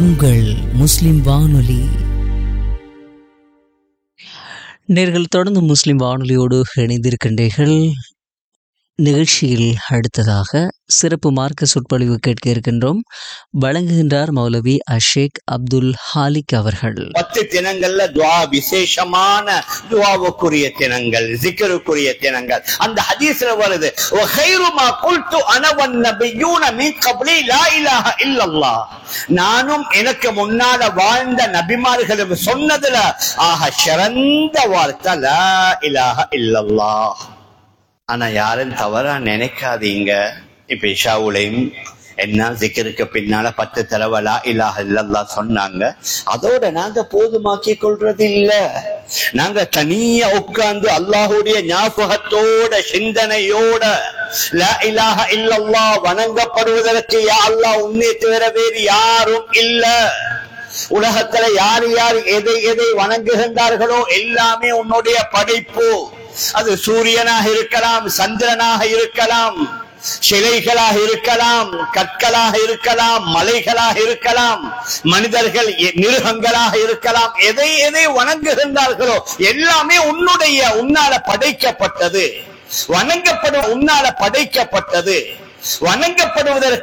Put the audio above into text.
உங்கள் முஸ்லிம் வானொலி நேர்கள் தொடர்ந்து முஸ்லிம் வானொலியோடு இணைந்திருக்கின்றீர்கள் நிகழ்ச்சியில் அடுத்ததாக சிறப்பு மார்க்க சொற்பொழிவு கேட்க இருக்கின்றோம் வழங்குகின்றார் மௌலவி அஷேக் அப்துல் ஹாலிக் அவர்கள் பத்து தினங்கள்ல துவா விசேஷமான துவாவுக்குரிய தினங்கள் ஜிக்கருக்குரிய தினங்கள் அந்த ஹதீஸ்ல வருது وَخَيْرُ مَا قُلْتُ أَنَا وَالنَّبِيُّونَ مِنْ قَبْلِي لَا إِلَهَ إِلَّا اللَّهُ நானும் எனக்கு முன்னால வாழ்ந்த நபிமார்களும் சொன்னதுல ஆக சிறந்த வார்த்தை லா இலாஹ இல்லல்லாஹ் ஆனா யாரும் தவறா நினைக்காதீங்க இப்ப இஷாவுலையும் என்ன ஜிக்கருக்கு பின்னால பத்து தடவை லா இலாஹ இல்லல்லா சொன்னாங்க அதோட நாங்க போதுமாக்கி கொள்றது இல்ல நாங்க தனியா உட்கார்ந்து அல்லாஹுடைய ஞாபகத்தோட சிந்தனையோட லா இலாஹ இல்லல்லா வணங்கப்படுவதற்கு யா அல்லாஹ் உன்னை தவிர வேறு யாரும் இல்ல உலகத்துல யார் யார் எதை எதை வணங்குகின்றார்களோ எல்லாமே உன்னுடைய படைப்பு அது சூரியனாக இருக்கலாம் சந்திரனாக இருக்கலாம் சிலைகளாக இருக்கலாம் கற்களாக இருக்கலாம் மலைகளாக இருக்கலாம் மனிதர்கள் எ- மிருகங்களாக இருக்கலாம் எதை எதை வணங்குகின்றார்களோ எல்லாமே உன்னுடைய உன்னால படைக்கப்பட்டது வணங்கப்படும் உன்னால படைக்கப்பட்டது வணங்கப்படுவதற்கு